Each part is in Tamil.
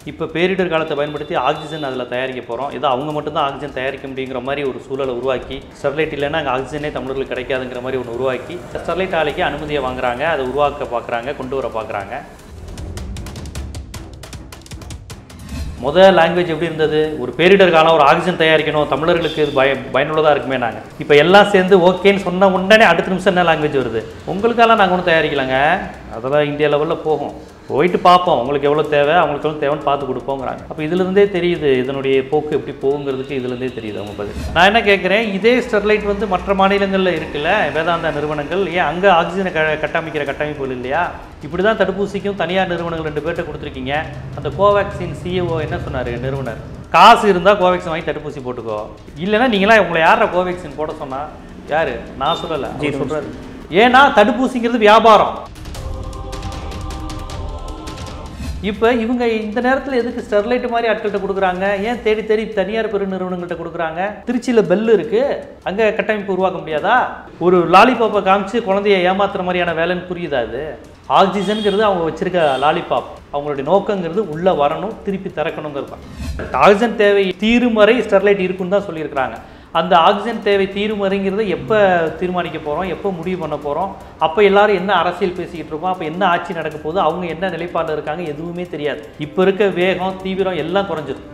இப்போ பேரிடர் காலத்தை பயன்படுத்தி ஆக்சிஜன் அதில் தயாரிக்க போகிறோம் ஏதோ அவங்க மட்டும்தான் ஆக்சிஜன் தயாரிக்க முடியுங்கிற மாதிரி ஒரு சூழலை உருவாக்கி ஸ்டெர்லைட் இல்லைன்னா அங்கே ஆக்சிஜனே தமிழர்களுக்கு கிடைக்காதுங்கிற மாதிரி ஒன்று உருவாக்கி ஸ்டெர்லைட் ஆலைக்கு அனுமதியை வாங்குறாங்க அதை உருவாக்க பார்க்குறாங்க கொண்டு வர பார்க்குறாங்க முதல் லாங்குவேஜ் எப்படி இருந்தது ஒரு பேரிடர் காலம் ஒரு ஆக்சிஜன் தயாரிக்கணும் தமிழர்களுக்கு இது பய பயனுள்ளதாக இருக்குமே நாங்கள் இப்போ எல்லாம் சேர்ந்து ஓகேன்னு சொன்ன உடனே அடுத்த நிமிஷம் என்ன லாங்குவேஜ் வருது உங்களுக்கெல்லாம் நாங்கள் ஒன்றும் தயாரிக்கலைங்க அதெல்லாம் இந்தியா லெவலில் போகும் போயிட்டு பார்ப்போம் உங்களுக்கு எவ்வளோ தேவை அவங்களுக்கு எவ்வளோ தேவைன்னு பார்த்து கொடுப்போங்கிறாங்க அப்போ இதுலேருந்தே தெரியுது இதனுடைய போக்கு எப்படி போகுங்கிறதுக்கு இதுலேருந்தே தெரியுது அவங்க பதில் நான் என்ன கேட்குறேன் இதே ஸ்டெர்லைட் வந்து மற்ற மாநிலங்களில் இருக்குல்ல வேதாந்தா நிறுவனங்கள் ஏன் அங்கே ஆக்சிஜனை க கட்டமைக்கிற கட்டமைப்புகள் இல்லையா இப்படி தான் தடுப்பூசிக்கும் தனியார் நிறுவனங்கள் ரெண்டு பேர்ட்ட கொடுத்துருக்கீங்க அந்த கோவேக்சின் சிஇஓ என்ன சொன்னார் நிறுவனர் காசு இருந்தால் கோவேக்சின் வாங்கி தடுப்பூசி போட்டுக்கோ இல்லைன்னா நீங்களாம் உங்களை யார கோவேக்சின் போட சொன்னா யார் நான் சொல்லலை அவர் சொல்கிறாரு ஏன்னா தடுப்பூசிங்கிறது வியாபாரம் இப்போ இவங்க இந்த நேரத்தில் எதுக்கு ஸ்டெர்லைட் மாதிரி ஆட்கள்கிட்ட கொடுக்குறாங்க ஏன் தேடி தேடி தனியார் பெரு நிறுவனங்கள்ட்ட கொடுக்குறாங்க திருச்சியில் பெல் இருக்கு அங்கே கட்டமைப்பு உருவாக்க முடியாதா ஒரு லாலிபாப்பை காமிச்சு குழந்தைய ஏமாத்துற மாதிரியான வேலைன்னு புரியுதா அது ஆக்சிஜன்ங்கிறது அவங்க வச்சிருக்க லாலிபாப் அவங்களுடைய நோக்கங்கிறது உள்ளே வரணும் திருப்பி திறக்கணுங்கிறது தான் ஆக்சிஜன் தேவை தீரும் வரை ஸ்டெர்லைட் இருக்குன்னு தான் சொல்லியிருக்கிறாங்க அந்த ஆக்சிஜன் தேவை தீரும் வரைங்கிறத எப்போ தீர்மானிக்க போகிறோம் எப்போ முடிவு பண்ண போகிறோம் அப்போ எல்லாரும் என்ன அரசியல் பேசிக்கிட்டு இருக்கோம் அப்போ என்ன ஆட்சி நடக்க போகுது அவங்க என்ன நிலைப்பாடில் இருக்காங்க எதுவுமே தெரியாது இப்போ இருக்க வேகம் தீவிரம் எல்லாம் குறைஞ்சிரும்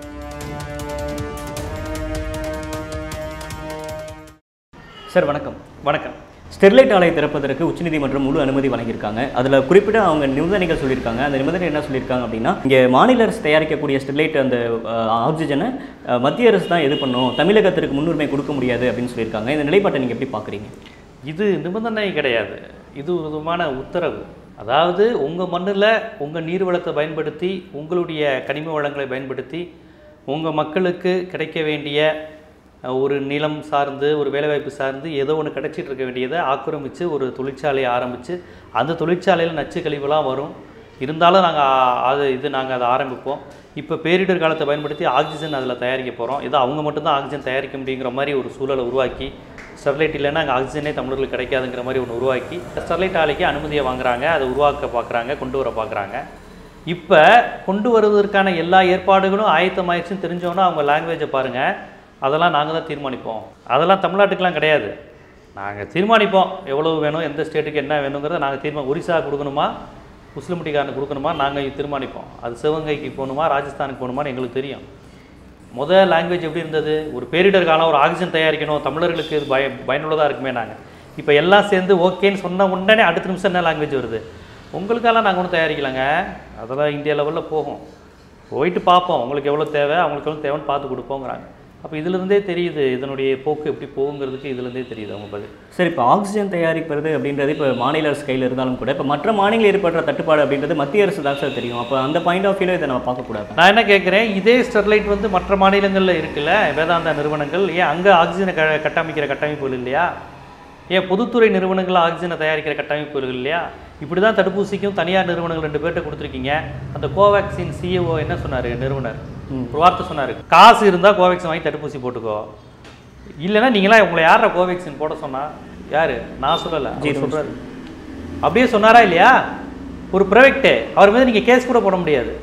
சார் வணக்கம் வணக்கம் ஸ்டெர்லைட் ஆலை திறப்பதற்கு உச்சநீதிமன்றம் முழு அனுமதி வழங்கியிருக்காங்க அதில் குறிப்பிட்ட அவங்க நிபந்தனைகள் சொல்லியிருக்காங்க அந்த நிபந்தனை என்ன சொல்லியிருக்காங்க அப்படின்னா இங்கே மாநில அரசு தயாரிக்கக்கூடிய ஸ்டெர்லைட் அந்த அஹ், ஆக்சிஜனை அஹ், மத்திய அரசு தான் இது பண்ணும் தமிழகத்திற்கு முன்னுரிமை கொடுக்க முடியாது அப்படின்னு சொல்லியிருக்காங்க இந்த நிலைப்பாட்டை நீங்கள் எப்படி பார்க்குறீங்க இது நிபந்தனை கிடையாது இது ஒரு விதமான உத்தரவு அதாவது உங்கள் மண்ணில் உங்கள் நீர் வளத்தை பயன்படுத்தி உங்களுடைய கனிம வளங்களை பயன்படுத்தி உங்கள் மக்களுக்கு கிடைக்க வேண்டிய அஹ், ஒரு நிலம் சார்ந்து ஒரு வேலைவாய்ப்பு சார்ந்து ஏதோ ஒன்று கிடைச்சிட்டு இருக்க வேண்டியதை ஆக்கிரமித்து ஒரு தொழிற்சாலையை ஆரம்பித்து அந்த தொழிற்சாலையில் நச்சு கழிவுலாம் வரும் இருந்தாலும் நாங்கள் அது இது நாங்கள் அதை ஆரம்பிப்போம் இப்போ பேரிடர் காலத்தை பயன்படுத்தி ஆக்சிஜன் அதில் தயாரிக்க போகிறோம் ஏதோ அவங்க மட்டும்தான் ஆக்சிஜன் தயாரிக்க முடியுங்கிற மாதிரி ஒரு சூழலை உருவாக்கி ஸ்டெர்லைட் இல்லைன்னா அங்கே ஆக்சிஜனே தமிழர்களுக்கு கிடைக்காதுங்கிற மாதிரி ஒன்று உருவாக்கி ஸ்டெர்லைட் ஆலைக்கு அனுமதியை வாங்குறாங்க அதை உருவாக்க பார்க்குறாங்க கொண்டு வர பார்க்குறாங்க இப்போ கொண்டு வருவதற்கான எல்லா ஏற்பாடுகளும் ஆயத்தமாயிடுச்சுன்னு தெரிஞ்சோன்னா அவங்க லாங்குவேஜை பாருங்கள் அதெல்லாம் நாங்கள் தான் தீர்மானிப்போம் அதெல்லாம் தமிழ்நாட்டுக்கெலாம் கிடையாது நாங்கள் தீர்மானிப்போம் எவ்வளவு வேணும் எந்த ஸ்டேட்டுக்கு என்ன வேணுங்கிறத நாங்கள் தீர்மானம் ஒரிசா கொடுக்கணுமா முஸ்லிம்டிக்காரனுக்கு கொடுக்கணுமா நாங்கள் தீர்மானிப்போம் அது சிவகங்கைக்கு போகணுமா ராஜஸ்தானுக்கு போகணுமான்னு எங்களுக்கு தெரியும் முதல் லாங்குவேஜ் எப்படி இருந்தது ஒரு பேரிடர் காலம் ஒரு ஆக்சிஜன் தயாரிக்கணும் தமிழர்களுக்கு இது பய பயனுள்ளதாக இருக்குமே நாங்கள் இப்போ எல்லாம் சேர்ந்து ஓகேன்னு சொன்ன உடனே அடுத்த நிமிஷம் என்ன லாங்குவேஜ் வருது உங்களுக்கெல்லாம் நாங்கள் ஒன்றும் தயாரிக்கலைங்க அதெல்லாம் இந்தியா லெவலில் போகும் போயிட்டு பார்ப்போம் உங்களுக்கு எவ்வளோ தேவை அவங்களுக்கு எவ்வளோ தேவைன்னு பார்த்து கொடுப்போங்கிறாங்க அப்போ இதுலேருந்தே தெரியுது இதனுடைய போக்கு எப்படி போகுங்கிறதுக்கு இதுலேருந்தே தெரியுது அவங்க பதில் சரி இப்போ ஆக்சிஜன் தயாரிப்பது அப்படின்றது இப்போ மாநில அரசு கையில் இருந்தாலும் கூட இப்போ மற்ற மாநிலம் ஏற்படுற தட்டுப்பாடு அப்படின்றது மத்திய அரசு தான் சார் தெரியும் அப்போ அந்த பாயிண்ட் ஆஃப் வியூவில் இதை நம்ம பார்க்கக்கூடாது நான் என்ன கேட்குறேன் இதே ஸ்டெர்லைட் வந்து மற்ற மாநிலங்களில் இருக்குல்ல வேதாந்தா நிறுவனங்கள் ஏன் அங்கே ஆக்சிஜனை க கட்டமைக்கிற கட்டமைப்புகள் இல்லையா ஏன் பொதுத்துறை நிறுவனங்கள் ஆக்சிஜனை தயாரிக்கிற கட்டமைப்புகள் இல்லையா இப்படி தான் தடுப்பூசிக்கும் தனியார் நிறுவனங்கள் ரெண்டு பேர்ட்ட கொடுத்துருக்கீங்க அந்த கோவேக்சின் சிஇஓ என்ன சொன்னார் நிறுவனர் ஒரு வார்த்தை சொன்னார் காசு இருந்தால் கோவேக்சின் வாங்கி தடுப்பூசி போட்டுக்கோ இல்லைன்னா நீங்களாம் உங்களை யார கோவேக்சின் போட சொன்னா யார் நான் சொல்லலை அவர் சொல்கிறாரு அப்படியே சொன்னாரா இல்லையா ஒரு ப்ரைவேட்டு அவர் மீது நீங்கள் கேஸ் கூட போட முடியாது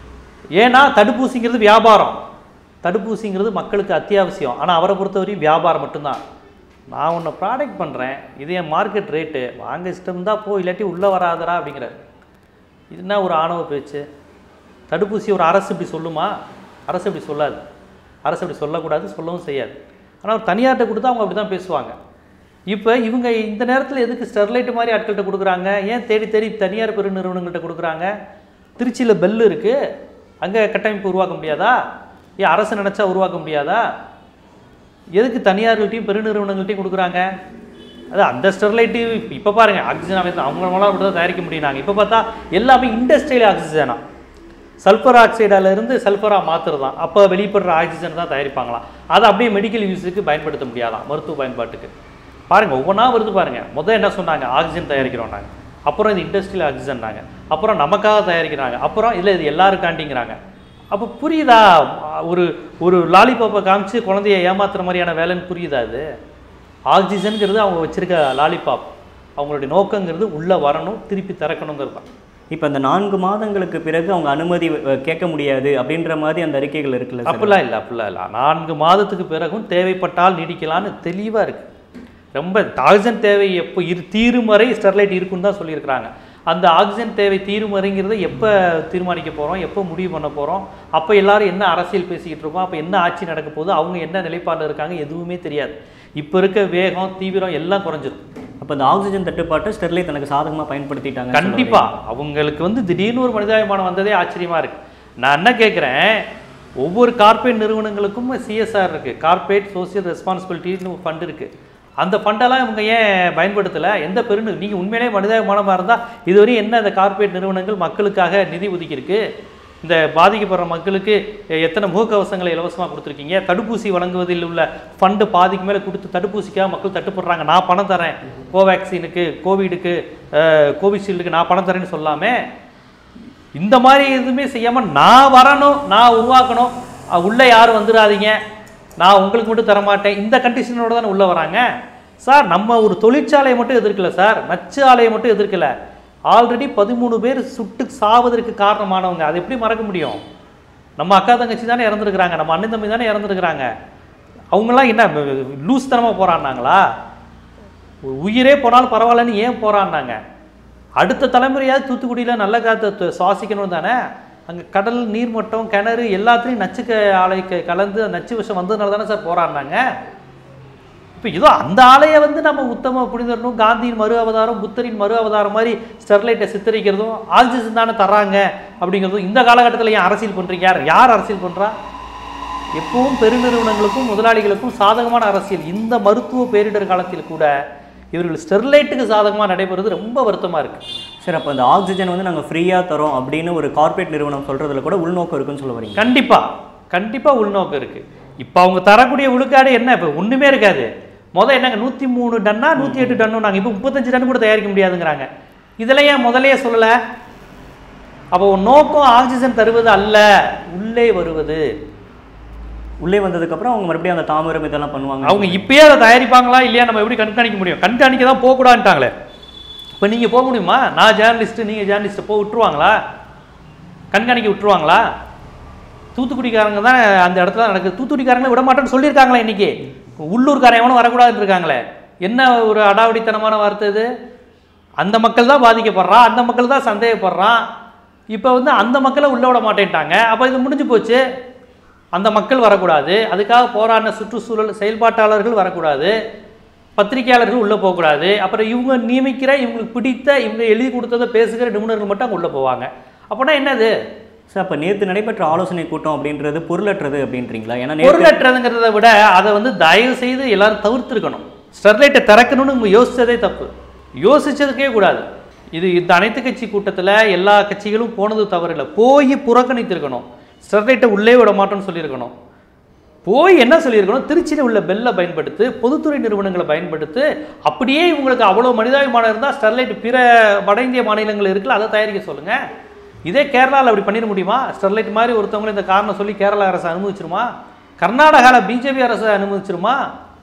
ஏன்னா தடுப்பூசிங்கிறது வியாபாரம் தடுப்பூசிங்கிறது மக்களுக்கு அத்தியாவசியம் ஆனால் அவரை பொறுத்தவரையும் வியாபாரம் மட்டும்தான் நான் உன்னை ப்ராடக்ட் பண்ணுறேன் இது என் மார்க்கெட் ரேட்டு வாங்க இஷ்டம் தான் போ இல்லாட்டி உள்ளே வராதரா அப்படிங்கிறார் இது என்ன ஒரு ஆணவ பேச்சு தடுப்பூசி ஒரு அரசு இப்படி சொல்லுமா அரசு இப்படி சொல்லாது அரசு அப்படி சொல்லக்கூடாது சொல்லவும் செய்யாது ஆனால் ஒரு தனியார்கிட்ட கொடுத்தா அவங்க அப்படி தான் பேசுவாங்க இப்போ இவங்க இந்த நேரத்தில் எதுக்கு ஸ்டெர்லைட் மாதிரி ஆட்கள்கிட்ட கொடுக்குறாங்க ஏன் தேடி தேடி தனியார் பெரு நிறுவனங்கள்ட்ட கொடுக்குறாங்க திருச்சியில் பெல் இருக்குது அங்கே கட்டமைப்பு உருவாக்க முடியாதா ஏன் அரசு நினச்சா உருவாக்க முடியாதா எதுக்கு தனியார்கள்ட்டையும் பெருநிறுவனங்கள்ட்டையும் கொடுக்குறாங்க அது அந்த ஸ்டெர்லைட்டு இப்போ பாருங்கள் ஆக்சிஜன் அமைப்பு அவங்களால அப்படி தான் தயாரிக்க முடியுனாங்க இப்போ பார்த்தா எல்லாமே இண்டஸ்ட்ரியல் ஆக்சிஜனா சல்ஃபர் ஆக்சைடால இருந்து சல்ஃபராக மாற்றுறது தான் அப்போ வெளிப்படுற ஆக்சிஜன் தான் தயாரிப்பாங்களாம் அதை அப்படியே மெடிக்கல் யூஸுக்கு பயன்படுத்த முடியாதாம் மருத்துவ பயன்பாட்டுக்கு பாருங்கள் ஒவ்வொன்றா வருது பாருங்கள் முதல் என்ன சொன்னாங்க ஆக்சிஜன் தயாரிக்கிறோம் நாங்கள் அப்புறம் இது இண்டஸ்ட்ரியல் ஆக்சிஜன்னாங்க அப்புறம் நமக்காக தயாரிக்கிறாங்க அப்புறம் இல்லை இது எல்லாருக்காண்டிங்கிறாங்க அப்போ புரியுதா ஒரு ஒரு லாலிபாப்பை காமிச்சு குழந்தைய ஏமாத்துற மாதிரியான வேலைன்னு புரியுதா அது ஆக்சிஜன்ங்கிறது அவங்க வச்சிருக்க லாலிபாப் அவங்களுடைய நோக்கங்கிறது உள்ளே வரணும் திருப்பி திறக்கணுங்கிறது தான் இப்போ அந்த நான்கு மாதங்களுக்கு பிறகு அவங்க அனுமதி அஹ், கேட்க முடியாது அப்படின்ற மாதிரி அந்த அறிக்கைகள் இருக்குல்ல சார் அப்படிலாம் இல்லை அப்படிலாம் இல்லை நான்கு மாதத்துக்கு பிறகும் தேவைப்பட்டால் நீடிக்கலான்னு தெளிவாக இருக்கு ரொம்ப ஆக்சிஜன் தேவை எப்போ இரு தீரும் வரை ஸ்டெர்லைட் இருக்குன்னு தான் சொல்லியிருக்கிறாங்க அந்த ஆக்சிஜன் தேவை தீரும் வரைங்கிறத எப்போ தீர்மானிக்க போகிறோம் எப்போ முடிவு பண்ண போகிறோம் அப்போ எல்லாரும் என்ன அரசியல் பேசிக்கிட்டு இருக்கோம் அப்போ என்ன ஆட்சி நடக்க போகுது அவங்க என்ன நிலைப்பாடில் இருக்காங்க எதுவுமே தெரியாது இப்போ இருக்க வேகம் தீவிரம் எல்லாம் குறைஞ்சிரும் அப்போ அந்த ஆக்சிஜன் தட்டுப்பாட்டை ஸ்டெர்லைட் தனக்கு சாதகமாக பயன்படுத்திட்டாங்க கண்டிப்பா அவங்களுக்கு வந்து திடீர்னு ஒரு மனிதாபிமானம் வந்ததே ஆச்சரியமா இருக்கு நான் என்ன கேட்குறேன் ஒவ்வொரு கார்ப்பரேட் நிறுவனங்களுக்கும் சிஎஸ்ஆர் இருக்கு கார்ப்பரேட் சோசியல் ரெஸ்பான்சிபிலிட்டின்னு ஒரு ஃபண்ட் இருக்கு அந்த ஃபண்டெல்லாம் இவங்க ஏன் பயன்படுத்தலை எந்த பெருநு நீங்கள் உண்மையிலேயே மனிதாபிமானமாக இருந்தால் இதுவரையும் என்ன இந்த கார்ப்பரேட் நிறுவனங்கள் மக்களுக்காக நிதி ஒதுக்கியிருக்கு இந்த பாதிக்கப்படுற மக்களுக்கு எத்தனை முகக்கவசங்களை இலவசமாக கொடுத்துருக்கீங்க தடுப்பூசி வழங்குவதில் உள்ள ஃபண்டு பாதிக்கு மேலே கொடுத்து தடுப்பூசிக்காக மக்கள் தட்டுப்படுறாங்க நான் பணம் தரேன் கோவேக்சினுக்கு கோவிடுக்கு அஹ், கோவிஷீல்டுக்கு நான் பணம் தரேன்னு சொல்லாமே இந்த மாதிரி எதுவுமே செய்யாமல் நான் வரணும் நான் உருவாக்கணும் அஹ், உள்ளே யாரும் வந்துடாதீங்க நான் உங்களுக்கு மட்டும் தரமாட்டேன் இந்த கண்டிஷனோட தானே உள்ளே வராங்க சார் நம்ம ஒரு தொழிற்சாலையை மட்டும் எதிர்க்கல சார் நச்சு ஆலையை மட்டும் எதிர்க்கல ஆல்ரெடி பதிமூணு பேர் சுட்டு சாவதற்கு காரணமானவங்க அதை எப்படி மறக்க முடியும் நம்ம அக்கா தங்கச்சி தானே இறந்துருக்குறாங்க நம்ம அண்ணன் தம்பி தானே இறந்துருக்குறாங்க அவங்களாம் என்ன லூஸ் தனமாக போகிறான்னாங்களா உயிரே போனாலும் பரவாயில்லன்னு ஏன் போகிறான்னாங்க அடுத்த தலைமுறையாவது தூத்துக்குடியில் நல்ல காற்றை து- சுவாசிக்கணும் தானே அங்கே கடல் நீர்மட்டம் கிணறு எல்லாத்துலேயும் நச்சு க ஆலை க- கலந்து அந்த நச்சு விஷம் வந்ததுனால தானே சார் போகிறான்னாங்க இப்போ ஏதோ அந்த ஆலையை வந்து நம்ம உத்தம புனிதரனும் காந்தியின் மறு அவதாரம் புத்தரின் மறு அவதாரம் மாதிரி ஸ்டெர்லைட்டை சித்தரிக்கிறதும் ஆக்சிஜன் தானே தர்றாங்க அப்படிங்கிறதும் இந்த காலகட்டத்தில் ஏன் அரசியல் பண்ணுறீங்க யார் யார் அரசியல் பண்ணுறா எப்பவும் பெருநிறுவனங்களுக்கும் முதலாளிகளுக்கும் சாதகமான அரசியல் இந்த மருத்துவ பேரிடர் காலத்தில் கூட இவர்கள் ஸ்டெர்லைட்டுக்கு சாதகமாக நடைபெறுவது ரொம்ப வருத்தமாக இருக்குது சார் அப்போ அந்த ஆக்சிஜன் வந்து நாங்கள் ஃப்ரீயாக தரோம் அப்படின்னு ஒரு கார்ப்பரேட் நிறுவனம் சொல்கிறதுல கூட உள்நோக்கம் இருக்குன்னு சொல்ல வரீங்க கண்டிப்பாக கண்டிப்பாக உள்நோக்கம் இருக்குது இப்போ அவங்க தரக்கூடிய விழுக்காடு என்ன இப்போ ஒன்றுமே இருக்காது முதல் என்னங்க நூற்றி மூணு டன்னா நூற்றி எட்டு டன்னு நாங்கள் இப்போ முப்பத்தஞ்சு டன் கூட தயாரிக்க முடியாதுங்கிறாங்க இதில் ஏன் முதலையே சொல்லலை அப்போ நோக்கம் ஆக்சிஜன் தருவது அல்ல உள்ளே வருவது உள்ளே வந்ததுக்கப்புறம் அவங்க மறுபடியும் அந்த தாமிரம் இதெல்லாம் பண்ணுவாங்க அவங்க இப்பயே அதை தயாரிப்பாங்களா இல்லையா நம்ம எப்படி கண்காணிக்க முடியும் கண்காணிக்க தான் போகக்கூடாதுட்டாங்களே இப்போ நீங்கள் போக முடியுமா நான் ஜேர்னலிஸ்ட்டு நீங்கள் ஜேர்னலிஸ்ட்டு போக விட்டுருவாங்களா கண்காணிக்க விட்டுருவாங்களா தூத்துக்குடிக்காரங்க தான் அந்த இடத்துல நடக்குது தூத்துக்குடிக்காரங்களே விட மாட்டேன்னு சொல்லியிருக்காங்களே இன்னைக்கு உள்ளூர்காரன் எவனும் வரக்கூடாதுன்னு இருக்காங்களே என்ன ஒரு அடாவடித்தனமான வார்த்தை இது அந்த மக்கள் தான் பாதிக்கப்படுறான் அந்த மக்கள் தான் சந்தேகப்படுறான் இப்போ வந்து அந்த மக்களை உள்ள விட மாட்டேன்ட்டாங்க அப்போ இது முடிஞ்சு போச்சு அந்த மக்கள் வரக்கூடாது அதுக்காக போராடின சுற்றுச்சூழல் செயல்பாட்டாளர்கள் வரக்கூடாது பத்திரிகையாளர்கள் உள்ளே போகக்கூடாது அப்புறம் இவங்க நியமிக்கிற இவங்களுக்கு பிடித்த இவங்க எழுதி கொடுத்ததை பேசுகிற நிபுணர்கள் மட்டும் அங்கே உள்ளே போவாங்க அப்போனா என்னது சார் அப்போ நேற்று நடைபெற்ற ஆலோசனை கூட்டம் அப்படின்றது பொருளற்றது அப்படின்றீங்களா ஏன்னா நேத்து பொருளற்றதுங்கிறத விட அதை வந்து தயவு செய்து எல்லாரும் தவிர்த்திருக்கணும் ஸ்டெர்லைட்டை திறக்கணும்னு இவங்க யோசிச்சதே தப்பு யோசிச்சதுக்கே கூடாது இது இந்த அனைத்து கட்சி கூட்டத்தில் எல்லா கட்சிகளும் போனது தவறில்லை போய் புறக்கணித்திருக்கணும் ஸ்டெர்லைட்டை உள்ளே விட மாட்டோம்னு சொல்லியிருக்கணும் போய் என்ன சொல்லியிருக்கணும் திருச்சியில் உள்ள பெல்லை பயன்படுத்து பொதுத்துறை நிறுவனங்களை பயன்படுத்து அப்படியே இவங்களுக்கு அவ்வளோ மனிதாபிமானம் இருந்தால் ஸ்டெர்லைட் பிற வட இந்திய மாநிலங்கள் இருக்குல்ல அதை தயாரிக்க சொல்லுங்கள் இதே கேரளாவில் அப்படி பண்ணிட முடியுமா ஸ்டெர்லைட் மாதிரி ஒருத்தவங்களை இந்த காரணம் சொல்லி கேரளா அரசு அனுமதிச்சிருமா கர்நாடகாவில் பிஜேபி அரசு அனுமதிச்சிருமா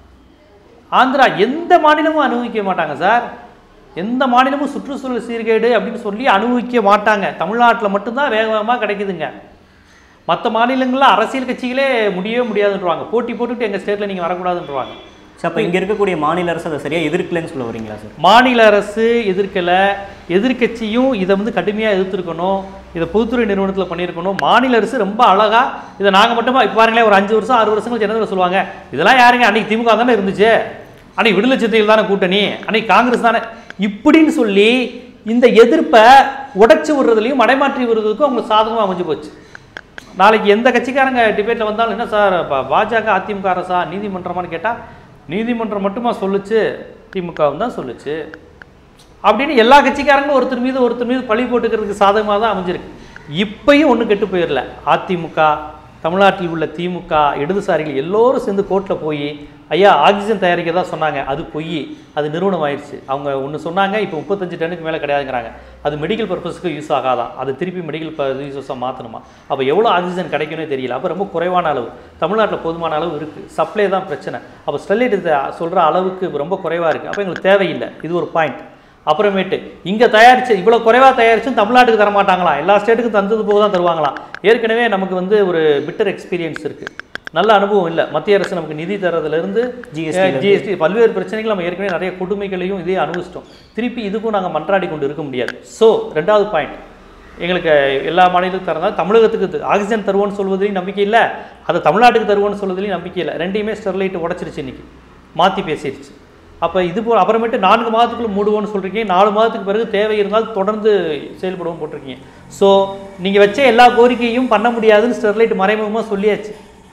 ஆந்திரா எந்த மாநிலமும் அனுபவிக்க மாட்டாங்க சார் எந்த மாநிலமும் சுற்றுச்சூழல் சீர்கேடு அப்படின்னு சொல்லி அனுபவிக்க மாட்டாங்க தமிழ்நாட்டில் மட்டும்தான் வேக வேகமாக கிடைக்குதுங்க மற்ற மாநிலங்களில் அரசியல் கட்சிகளே முடியவே முடியாதுன்றவாங்க போட்டி போட்டுட்டு எங்கள் ஸ்டேட்டில் நீங்கள் வரக்கூடாதுன்றவாங்க சார் அப்போ இங்கே இருக்கக்கூடிய மாநில அரசு அதை சரியாக எதிர்க்கலைன்னு சொல்ல வரீங்களா சார் மாநில அரசு எதிர்க்கலை எதிர்க்கட்சியும் இதை வந்து கடுமையாக எதிர்த்திருக்கணும் இதை பொதுத்துறை நிறுவனத்தில் பண்ணியிருக்கணும் மாநில அரசு ரொம்ப அழகாக இதை நாங்கள் மட்டுமா இப்போ பாருங்களேன் ஒரு அஞ்சு வருஷம் ஆறு வருஷங்கள் ஜனங்கள் சொல்லுவாங்க இதெல்லாம் யாருங்க அன்னைக்கு திமுக தானே இருந்துச்சு அன்னைக்கு விடுதலை சிறுத்தைகள் தானே கூட்டணி அன்னைக்கு காங்கிரஸ் தானே இப்படின்னு சொல்லி இந்த எதிர்ப்பை உடைச்சு விடுறதுலையும் மடைமாற்றி விடுறதுக்கும் அவங்களுக்கு சாதகமாக அமைஞ்சு போச்சு நாளைக்கு எந்த கட்சிக்காரங்க டிபேட்டில் வந்தாலும் என்ன சார் பா- பாஜக அதிமுக அரசா நீதிமன்றமான்னு கேட்டால் நீதிமன்றம் மட்டுமா சொல்லுச்சு திமுகவும் தான் சொல்லுச்சு அப்படின்னு எல்லா கட்சிக்காரங்களும் ஒருத்தர் மீது ஒருத்தர் மீது பழி போட்டுக்கிறதுக்கு சாதகமாக தான் அமைஞ்சிருக்கு இப்பயும் ஒன்றும் கெட்டு போயிடல அதிமுக தமிழ்நாட்டில் உள்ள திமுக இடதுசாரிகள் எல்லோரும் சேர்ந்து கோர்ட்டில் போய் ஐயா ஆக்சிஜன் தயாரிக்கிறதா சொன்னாங்க அது பொய் அது நிறுவனம் ஆயிடுச்சு அவங்க ஒன்று சொன்னாங்க இப்போ முப்பத்தஞ்சு டன்னுக்கு மேலே கிடையாதுங்கிறாங்க அது மெடிக்கல் பர்பஸ்க்கு யூஸ் ஆகாதான் அதை திருப்பி மெடிக்கல் யூஸாக மாற்றணுமா அப்போ எவ்வளோ ஆக்சிஜன் கிடைக்கும்னே தெரியல அப்போ ரொம்ப குறைவான அளவு தமிழ்நாட்டில் போதுமான அளவு இருக்குது சப்ளை தான் பிரச்சனை அப்போ ஸ்டெர்லைட் சொல்கிற அளவுக்கு ரொம்ப குறைவாக இருக்குது அப்போ எங்களுக்கு தேவையில்லை இது ஒரு பாயிண்ட் அப்புறமேட்டு இங்கே தயாரிச்சு இவ்வளோ குறைவாக தயாரிச்சும் தமிழ்நாட்டுக்கு தர மாட்டாங்களாம் எல்லா ஸ்டேட்டுக்கும் தந்தது போக தான் தருவாங்களாம் ஏற்கனவே நமக்கு வந்து ஒரு பிட்டர் எக்ஸ்பீரியன்ஸ் இருக்குது நல்ல அனுபவம் இல்லை மத்திய அரசு நமக்கு நிதி தரதுலேருந்து GST ல ஜிஎஸ்டி பல்வேறு பிரச்சனைகள் நம்ம ஏற்கனவே நிறைய கொடுமைகளையும் இதே அனுபவிச்சிட்டோம் திருப்பி இதுக்கும் நாங்கள் மன்றாடி கொண்டு இருக்க முடியாது ஸோ ரெண்டாவது பாயிண்ட் எங்களுக்கு எல்லா மாநிலத்துக்கும் தரதா தமிழகத்துக்கு து- ஆக்சிஜன் தருவோன்னு சொல்வதிலையும் நம்பிக்கை இல்லை அதை தமிழ்நாட்டுக்கு தருவோன்னு சொல்வதிலையும் நம்பிக்கை இல்லை ரெண்டையுமே ஸ்டெர்லைட் உடச்சிருச்சு இன்னைக்கு மாற்றி பேசிடுச்சு அப்போ இது போல் அப்புறமேட்டு நான்கு மாதத்துக்குள்ள மூடுவோன்னு சொல்கிறீங்க நாலு மாதத்துக்கு பிறகு தேவை இருந்தால் தொடர்ந்து செயல்படுவோம் போட்டிருக்கீங்க ஸோ நீங்கள் வச்ச எல்லா கோரிக்கையும் பண்ண முடியாதுன்னு ஸ்டெர்லைட் மறைமுகமாக சொல்லியாச்சு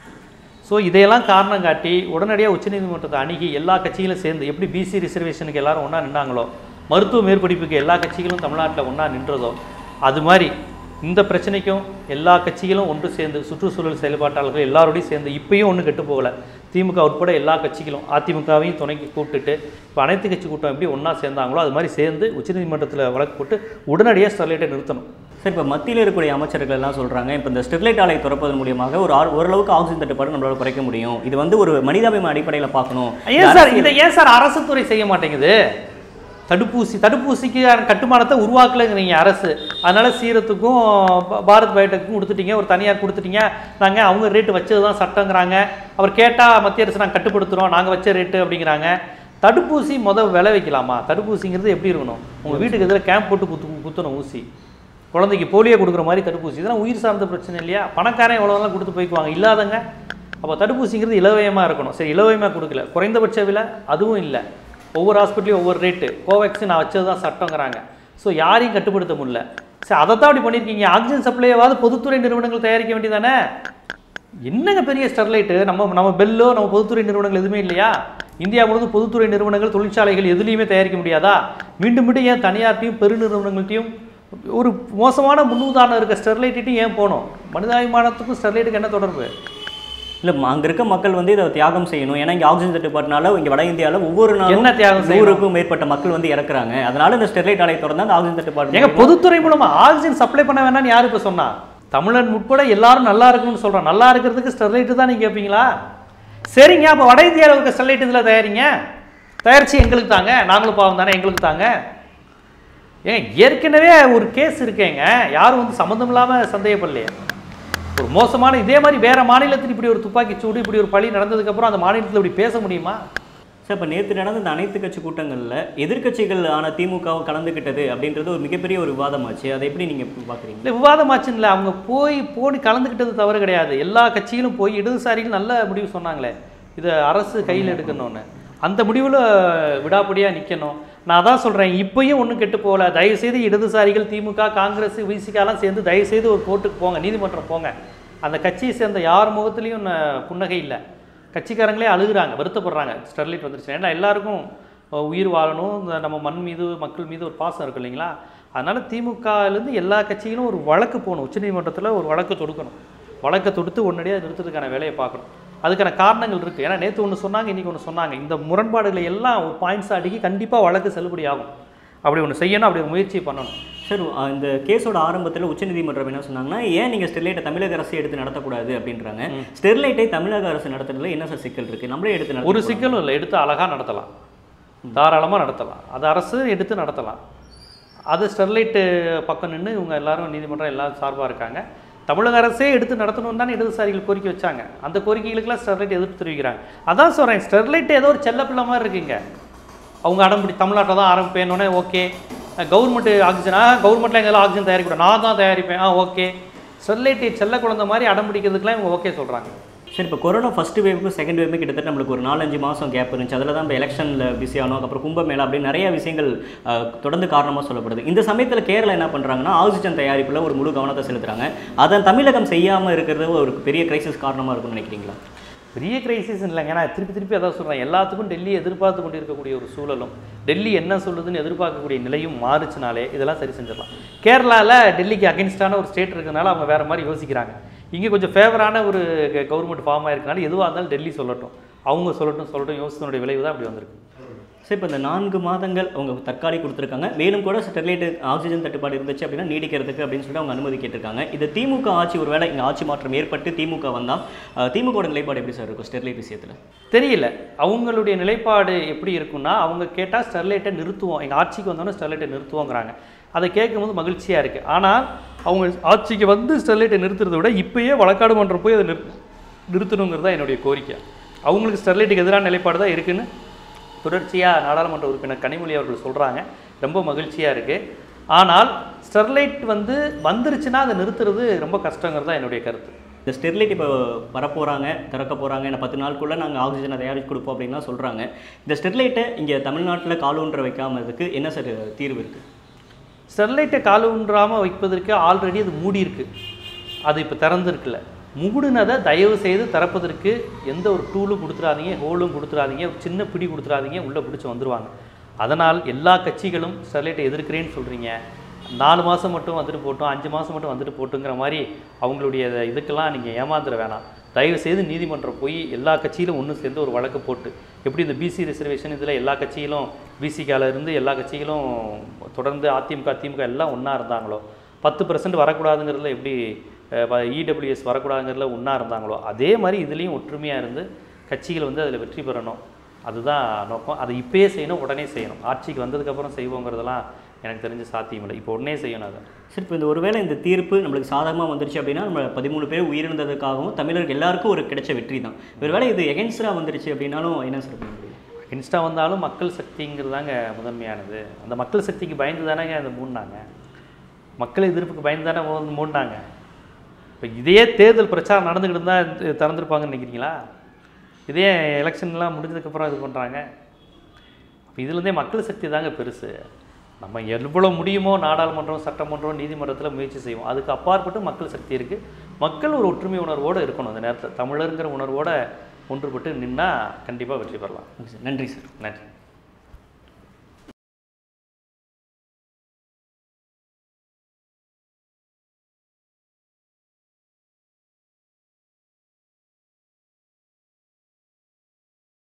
ஸோ இதையெல்லாம் காரணம் காட்டி உடனடியாக உச்சநீதிமன்றத்தை அணுகி எல்லா கட்சிகளும் சேர்ந்து எப்படி பிசி ரிசர்வேஷனுக்கு எல்லாரும் ஒன்றா நின்னாங்களோ மருத்துவ மேற்படிப்புக்கு எல்லா கட்சிகளும் தமிழ்நாட்டில் ஒன்றா நின்றதோ அது மாதிரி இந்த பிரச்சனைக்கும் எல்லா கட்சிகளும் ஒன்று சேர்ந்து சுற்றுச்சூழல் செயல்பாட்டாளர்கள் எல்லாரோடையும் சேர்ந்து இப்பயும் ஒன்றும் கெட்டு போகல திமுக உட்பட எல்லா கட்சிகளும் அதிமுகவையும் துணைக்கு கூப்பிட்டுட்டு இப்போ அனைத்து கட்சி கூட்டம் எப்படி ஒன்றா சேர்ந்தாங்களோ அது மாதிரி சேர்ந்து உச்சநீதிமன்றத்தில் வழக்கு போட்டு உடனடியாக ஸ்டெர்லைட்டை நிறுத்தணும் சார் இப்போ மத்தியில் இருக்கக்கூடிய அமைச்சர்கள் எல்லாம் சொல்கிறாங்க இப்போ இந்த ஸ்டெர்லைட் ஆலை திறப்பதன் மூலியமாக ஒரு ஆறு- ஓரளவுக்கு ஆக்சிஜன் தட்டுப்பாடு நம்மளால குறைக்க முடியும் இது வந்து ஒரு மனிதாபிமான அடிப்படையில் பார்க்கணும் ஏன் சார் இதை ஏன் சார் அரசு துறை செய்ய மாட்டேங்குது தடுப்பூசி தடுப்பூசிக்கு கட்டுமானத்தை உருவாக்கலைங்கிறீங்க அரசு அதனால சீரத்துக்கும் பா- பாரத் பயோடெக்கும் கொடுத்துட்டீங்க ஒரு தனியார் கொடுத்துட்டீங்க நாங்கள் அவங்க ரேட்டு வச்சது தான் சட்டங்கிறாங்க அவர் கேட்டால் மத்திய அரசு நாங்கள் கட்டுப்படுத்துகிறோம் நாங்கள் வச்ச ரேட்டு அப்படிங்கிறாங்க தடுப்பூசி முத விளை வைக்கலாமா தடுப்பூசிங்கிறது எப்படி இருக்கணும் உங்கள் வீட்டுக்கு எதிராக கேம்ப் போட்டு குத்து குத்தணும் ஊசி குழந்தைக்கு போலியோ கொடுக்குற மாதிரி தடுப்பூசி இதெல்லாம் உயிர் சார்ந்த பிரச்சனை இல்லையா பணக்காரன் எவ்வளோலாம் கொடுத்து போய்க்குவாங்க இல்லாதங்க அப்போ தடுப்பூசிங்கிறது இலவயமாக இருக்கணும் சரி இலவயமாக கொடுக்கல குறைந்தபட்ச விலை அதுவும் இல்லை ஒவ்வொரு ஹாஸ்பிட்டலையும் ஒவ்வொரு ரேட்டு கோவேக்சின் நான் வச்சது தான் சட்டங்கிறாங்க ஸோ யாரையும் கட்டுப்படுத்த முடியல சரி அதை தான் அப்படி பண்ணியிருக்கீங்க ஆக்சிஜன் சப்ளையாவது பொதுத்துறை நிறுவனங்கள் தயாரிக்க வேண்டியதானே என்னங்க பெரிய ஸ்டெர்லைட்டு நம்ம நம்ம பெல்லோ நம்ம பொதுத்துறை நிறுவனங்கள் எதுவுமே இல்லையா இந்தியா முழுவதும் பொதுத்துறை நிறுவனங்கள் தொழிற்சாலைகள் எதுலேயுமே தயாரிக்க முடியாதா மீண்டும் மீண்டும் ஏன் தனியார்ட்டையும் பெருநிறுவனங்கள்ட்டையும் ஒரு மோசமான முன்னுதாரணம் இருக்க ஸ்டெர்லைட்டையும் ஏன் போகணும் மனிதாபிமானத்துக்கும் ஸ்டெர்லைட்டுக்கு என்ன தொடர்பு இல்லை அங்கே இருக்க மக்கள் வந்து இதை தியாகம் செய்யணும் ஏன்னா இங்கே ஆக்சிஜன் தட்டுப்பாட்டினால இங்கே வட இந்தியாவில் ஒவ்வொரு நாளும் என்ன தியாகம் செய்யணும்? நூறுக்கும் மேற்பட்ட மக்கள் வந்து இறக்குறாங்க அதனால இந்த ஸ்டெர்லைட் ஆலை திறந்தா அந்த ஆக்சிஜன் தட்டுப்பாடு எங்க பொதுத்துறை மூலமா ஆக்சிஜன் சப்ளை பண்ண வேணாம்னு யார் இப்போ சொன்னா தமிழன் உட்பட எல்லாரும் நல்லா இருக்கணும்னு சொல்றோம் நல்லா இருக்கிறதுக்கு ஸ்டெர்லைட்டு தான் நீங்க கேட்பீங்களா சரிங்க அப்போ வட இந்தியாவில் இருக்க ஸ்டெர்லைட் இதில் தயாரிங்க தயாரிச்சு எங்களுக்கு தாங்க நாங்களும் பாவம் தானே எங்களுக்கு தாங்க ஏங்க ஏற்கனவே ஒரு கேஸ் இருக்கேங்க யாரும் வந்து சம்மந்தம் இல்லாமல் சந்தேகப்படலையே ஒரு மோசமான இதே மாதிரி வேற மாநிலத்தில் இப்படி ஒரு துப்பாக்கி சூடு இப்படி ஒரு பழி நடந்ததுக்கப்புறம் அந்த மாநிலத்தில் இப்படி பேச முடியுமா சார் இப்போ நேற்று நடந்த இந்த அனைத்து கட்சி கூட்டங்களில் எதிர்க்கட்சிகள் ஆன திமுக கலந்துக்கிட்டது அப்படின்றது ஒரு மிகப்பெரிய ஒரு விவாதமாச்சு அதை எப்படி நீங்கள் பார்க்குறீங்க இல்லை விவாதமாச்சுன்னு இல்லை அவங்க போய் போய் கலந்துக்கிட்டது தவறு கிடையாது எல்லா கட்சிகளும் போய் இடதுசாரிகள் நல்ல முடிவு சொன்னாங்களே இதை அரசு கையில் எடுக்கணும்னு அந்த முடிவில் விடாப்படியாக நிற்கணும் நான் அதான் சொல்கிறேன் இப்பயும் ஒன்றும் கெட்டு போகல தயவுசெய்து இடதுசாரிகள் திமுக காங்கிரஸ் விசிகாலாம் சேர்ந்து தயவுசெய்து ஒரு கோர்ட்டுக்கு போங்க நீதிமன்றம் போங்க அந்த கட்சியை சேர்ந்த யார் முகத்துலேயும் ந- புன்னகை இல்லை கட்சிக்காரங்களே அழுகுறாங்க வருத்தப்படுறாங்க ஸ்டெர்லைட் வந்துருச்சு ஏன்னா எல்லாருக்கும் அஹ், உயிர் வாழணும் இந்த நம்ம மண் மீது மக்கள் மீது ஒரு பாசம் இருக்கு இல்லைங்களா அதனால் திமுகலேருந்து எல்லா கட்சிகளும் ஒரு வழக்கு போகணும் உச்சநீதிமன்றத்தில் ஒரு வழக்கு தொடுக்கணும் வழக்கை தொடுத்து உடனடியாக நிறுத்துறதுக்கான வேலையை பார்க்கணும் அதுக்கான காரணங்கள் இருக்குது ஏன்னா நேற்று ஒன்று சொன்னாங்க இன்றைக்கி ஒன்று சொன்னாங்க இந்த முரண்பாடுகளை எல்லாம் ஒரு பாயிண்ட்ஸ் அடுக்கி கண்டிப்பாக வழக்கு செல்லுபடி ஆகும் அப்படி ஒன்று செய்யணும் அப்படி ஒரு முயற்சி பண்ணணும் சார் அஹ் இந்த கேஸோட ஆரம்பத்தில் உச்சநீதிமன்றம் என்ன சொன்னாங்கன்னா ஏன் நீங்கள் ஸ்டெர்லைட்டை தமிழக அரசு எடுத்து நடத்தக்கூடாது அப்படின்றாங்க ஸ்டெர்லைட்டை தமிழக அரசு நடத்துறதுல என்ன சார் சிக்கல் இருக்குது நம்மளே எடுத்து நடத்த ஒரு சிக்கலும் இல்லை எடுத்து அழகாக நடத்தலாம் தாராளமாக நடத்தலாம் அது அரசு எடுத்து நடத்தலாம் அது ஸ்டெர்லைட்டு பக்கம் நின்று இவங்க எல்லாரும் நீதிமன்றம் எல்லாரும் சார்பாக இருக்காங்க தமிழக அரசே எடுத்து நடத்தணும் தானே இடதுசாரிகள் கோரிக்கை வச்சாங்க அந்த கோரிக்கைகளுக்கெல்லாம் ஸ்டெர்லைட் எதிர்ப்பு தெரிவிக்கிறாங்க அதான் சொல்கிறேன் ஸ்டெர்லைட் ஏதோ ஒரு செல்லப்பிள்ளை மாதிரி இருக்குங்க அவங்க அடம்பிடி தமிழ்நாட்டில் தான் ஆரம்பிப்பேன்னொடனே ஓகே கவர்மெண்ட் ஆக்சிஜனா கவர்மெண்ட்டில் எங்கெல்லாம் ஆக்சிஜன் தயாரிக்கூடாது நான் தான் தயாரிப்பேன் ஆ ஓகே ஸ்டெர்லைட் செல்ல குழந்தை மாதிரி அடம்பிடிக்கிறதுக்குலாம் இவங்க ஓகே சொல்கிறாங்க சரி இப்போ கொரோனா ஃபர்ஸ்ட் வேவுக்கும் செகண்ட் வேவுக்கும் கிட்டத்தட்ட நம்மளுக்கு ஒரு நாலஞ்சு மாதம் கேப் இருந்துச்சு அதில் தான் இப்போ எலெக்ஷனில் பிஸி ஆனோம் அப்புறம் கும்பமேளா அப்படின்னு நிறைய விஷயங்கள் அஹ், தொடர்ந்து காரணமாக சொல்லப்படுது இந்த சமயத்தில் கேரளா என்ன பண்ணுறாங்கன்னா ஆக்சிஜன் தயாரிப்பில் ஒரு முழு கவனத்தை செலுத்துறாங்க அதை தமிழகம் செய்யாமல் இருக்கிறது ஒரு பெரிய கிரைசிஸ் காரணமாக இருக்கும்னு நினைக்கிறீங்களா பெரிய கிரைசிஸ் இல்லைங்க நான் திருப்பி திருப்பி அதான் சொல்கிறேன் எல்லாத்துக்கும் டெல்லி எதிர்பார்த்து கொண்டு இருக்கக்கூடிய ஒரு சூழலும் டெல்லி என்ன சொல்லுதுன்னு எதிர்பார்க்கக்கூடிய நிலையும் மாறுச்சுனாலே இதெல்லாம் சரி செஞ்சிடலாம் கேரளாவில் டெல்லிக்கு அகென்ஸ்டான ஒரு ஸ்டேட் இருக்கிறதுனால அவங்க வேறு மாதிரி யோசிக்கிறாங்க இங்கே கொஞ்சம் ஃபேவரான ஒரு கவர்மெண்ட் ஃபார்ம் ஆயிருக்கனால எதுவாக இருந்தாலும் டெல்லி சொல்லட்டும் அவங்க சொல்லட்டும் சொல்லட்டும் யோசித்தனுடைய விளைவு தான் அப்படி வந்திருக்கு சார் இப்போ இந்த நான்கு மாதங்கள் அவங்க தற்காலிக கொடுத்துருக்காங்க மேலும் கூட ஸ்டெர்லைட் ஆக்சிஜன் தட்டுப்பாடு இருந்துச்சு அப்படின்னா நீடிக்கிறதுக்கு அப்படின்னு சொல்லிட்டு அவங்க அனுமதி கேட்டிருக்காங்க இது திமுக ஆட்சி ஒருவேளை இங்கே ஆட்சி மாற்றம் ஏற்பட்டு திமுக வந்தால் திமுகவோட நிலைப்பாடு எப்படி சார் இருக்கும் ஸ்டெர்லைட் விஷயத்தில் தெரியல அவங்களுடைய நிலைப்பாடு எப்படி இருக்குன்னா அவங்க கேட்டால் ஸ்டெர்லைட்டை நிறுத்துவோம் எங்கள் ஆட்சிக்கு வந்தோன்னே ஸ்டெர்லைட்டை நிறுத்துவோங்கிறாங்க அதை கேட்கும்போது மகிழ்ச்சியாக இருக்குது ஆனால் அவங்க ஆட்சிக்கு வந்து ஸ்டெர்லைட்டை நிறுத்துறதை விட இப்பயே வழக்காடு மன்றம் போய் அதை நிறு நிறுத்தணுங்கிறது தான் என்னுடைய கோரிக்கை அவங்களுக்கு ஸ்டெர்லைட்டுக்கு எதிரான நிலைப்பாடு தான் இருக்குன்னு தொடர்ச்சியாக நாடாளுமன்ற உறுப்பினர் கனிமொழி அவர்கள் சொல்கிறாங்க ரொம்ப மகிழ்ச்சியாக இருக்குது ஆனால் ஸ்டெர்லைட் வந்து வந்துருச்சுன்னா அதை நிறுத்துறது ரொம்ப கஷ்டங்கிறது தான் என்னுடைய கருத்து இந்த ஸ்டெர்லைட் இப்போ வரப்போகிறாங்க திறக்க போகிறாங்க இந்த பத்து நாளுக்குள்ளே நாங்கள் ஆக்சிஜனை தயாரித்து கொடுப்போம் அப்படின்லாம் சொல்கிறாங்க இந்த ஸ்டெர்லைட்டை இங்கே தமிழ்நாட்டில் காலூன்ற வைக்காமதுக்கு என்ன சார் தீர்வு இருக்குது ஸ்டெர்லைட்டை கால் ஊன்றாமல் வைப்பதற்கு ஆல்ரெடி அது மூடி இருக்கு அது இப்போ திறந்துருக்குல்ல மூடினதை தயவு செய்து திறப்பதற்கு எந்த ஒரு டூலும் கொடுத்துறாதீங்க ஹோலும் கொடுத்துறாதீங்க ஒரு சின்ன பிடி கொடுத்துறாதீங்க உள்ளே பிடிச்சி வந்துருவாங்க அதனால் எல்லா கட்சிகளும் ஸ்டெர்லைட்டை எதிர்க்கிறேன்னு சொல்கிறீங்க நாலு மாதம் மட்டும் வந்துட்டு போட்டோம் அஞ்சு மாதம் மட்டும் வந்துட்டு போட்டுங்கிற மாதிரி அவங்களுடைய இதுக்கெல்லாம் நீங்கள் ஏமாந்துட வேணாம் தயவு செய்து நீதிமன்றம் போய் எல்லா கட்சியிலும் ஒன்று சேர்ந்து ஒரு வழக்கு போட்டு எப்படி இந்த பிசி ரிசர்வேஷன் இதில் எல்லா கட்சியிலும் பிசிக்கால இருந்து எல்லா கட்சிகளும் தொடர்ந்து அதிமுக திமுக எல்லாம் ஒன்றா இருந்தாங்களோ பத்து பர்சன்ட் வரக்கூடாதுங்கிறதுல எப்படி இடபிள்யூஎஸ் வரக்கூடாதுங்கிறதுல ஒன்றா இருந்தாங்களோ அதே மாதிரி இதுலேயும் ஒற்றுமையாக இருந்து கட்சிகள் வந்து அதில் வெற்றி பெறணும் அதுதான் நோக்கம் அதை இப்பயே செய்யணும் உடனே செய்யணும் ஆட்சிக்கு வந்ததுக்கப்புறம் செய்வோங்கிறதெல்லாம் எனக்கு தெரிஞ்ச சாத்தியமில்லை இப்போ உடனே செய்யணும் அதை சார் இப்போ இந்த ஒருவேளை இந்த தீர்ப்பு நம்மளுக்கு சாதகமாக வந்துருச்சு அப்படின்னா நம்ம பதிமூணு பேர் உயிரிழந்ததுக்காகவும் தமிழர்கள் எல்லாருக்கும் ஒரு கிடைச்ச வெற்றி தான் ஒருவேளை இது எகென்ஸ்டாக வந்துருச்சு அப்படின்னாலும் என்ன சார் பண்ண முடியும் இன்ஸ்டா வந்தாலும் மக்கள் சக்திங்கிறதாங்க முதன்மையானது அந்த மக்கள் சக்திக்கு பயந்து தானேங்க அதை மூடினாங்க மக்கள் எதிர்ப்புக்கு பயந்து தானே மூ- மூடினாங்க இப்போ இதே தேர்தல் பிரச்சாரம் நடந்துக்கிட்டு இருந்தால் திறந்துருப்பாங்கன்னு நினைக்கிறீங்களா இதே எலெக்ஷன்லாம் முடிஞ்சதுக்கப்புறம் இது பண்ணுறாங்க இப்போ இதுலேருந்தே மக்கள் சக்தி தாங்க பெருசு நம்ம எவ்வளோ முடியுமோ நாடாளுமன்றம் சட்டமன்றம் நீதிமன்றத்தில் முயற்சி செய்வோம் அதுக்கு அப்பாற்பட்டு மக்கள் சக்தி இருக்குது மக்கள் ஒரு ஒற்றுமை உணர்வோடு இருக்கணும் அந்த நேரத்தில் தமிழருங்கிற உணர்வோடு ஒன்றுபட்டு நின்னா கண்டிப்பாக வெற்றி பெறலாம் ஓகே சார் நன்றி சார் நன்றி